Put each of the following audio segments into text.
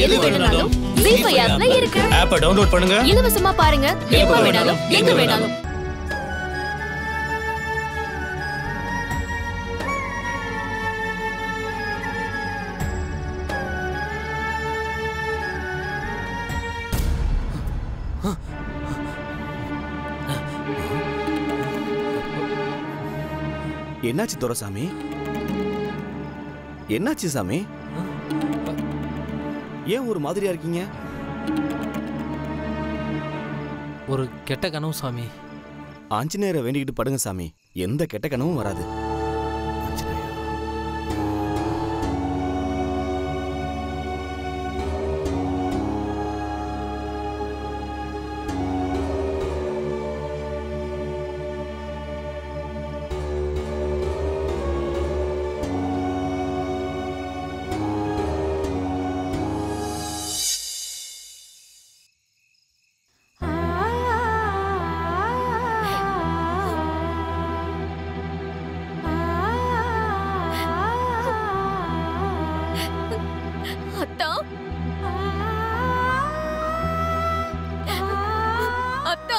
எது வேணும்னாலும் ஜீ ஃபைவ் ஆப்ல இருக்கு ஆப்பை டவுன்லோட் பண்ணுங்க இலவசமா பாருங்க எப்ப வேணாலும் எங்க வேணாலும் என்னாச்சு துரசாமி என்னாச்சு சாமி ஏன் ஒரு மாதிரியா இருக்கீங்க ஒரு கெட்ட கனவு சாமி ஆஞ்சநேயரை வேண்டிக்கிட்டு படுங்க சாமி எந்த கெட்ட கனவும் வராது ஆஞ்சநேயா. அத்தா அத்தா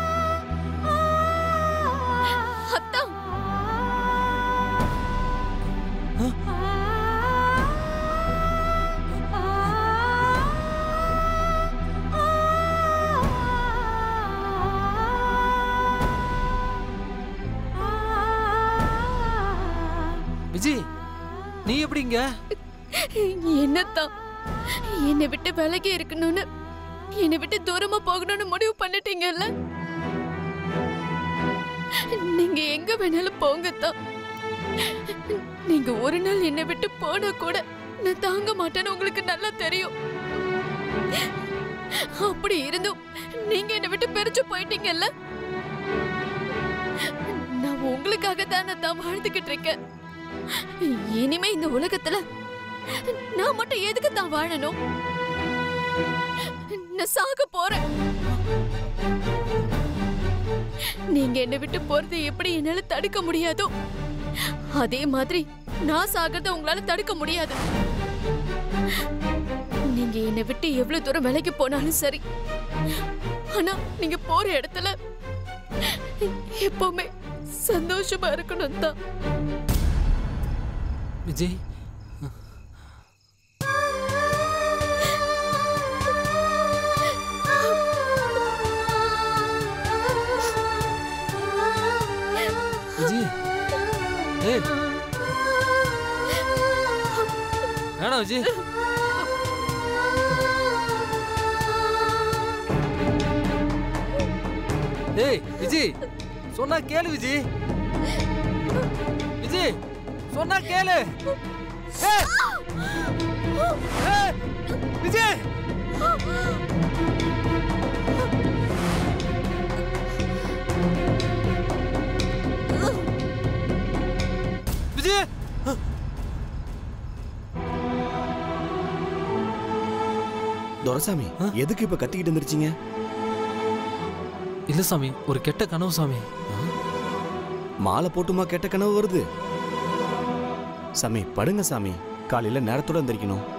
அத்தா விஜய் நீ எப்படிங்க என்னத்தான் என்னை விட்டு விலகி இருக்கணும்னு என்னை விட்டு தூரமா போகணும்னு முடிவு பண்ணிட்டீங்கல்ல நீங்க எங்க வேணாலும் போங்கத்தான் நீங்க ஒரு நாள் என்னை விட்டு போனா கூட நான் தாங்க மாட்டேன்னு உங்களுக்கு நல்லா தெரியும் அப்படி இருந்தும் நீங்க என்னை விட்டு பிரிச்சு போயிட்டீங்கல்ல நான் உங்களுக்காக தான் நான் வாழ்ந்துகிட்டு இருக்கேன் இனிமே இந்த உலகத்துல நான் மட்டும் எதுக்கு தான் வாழணும் நான் சாக போறேன் நீங்க என்னை விட்டு போறது எப்படி என்னால தடுக்க முடியாதோ அதே மாதிரி நான் சாகிறத உங்களால தடுக்க முடியாது நீங்க என்னை விட்டு எவ்வளவு தூரம் விலைக்கு போனாலும் சரி ஆனா நீங்க போற இடத்துல எப்பவுமே சந்தோஷமா இருக்கணும் தான் விஜய் விஜய் ஏய் வேணாம் விஜய் ஏய் விஜய் சொன்னா கேளு விஜய் விஜய் சொன்னா கேளு ஏய்! ஏய்! விஜய் விஜய் துரசாமி எதுக்கு இப்ப கத்திக்கிட்டு இருந்துருச்சீங்க இல்ல சாமி ஒரு கெட்ட கனவு சாமி மாலை போட்டுமா கெட்ட கனவு வருது சாமி படுங்க சாமி காலையில நேரத்தோட எந்திரிக்கணும்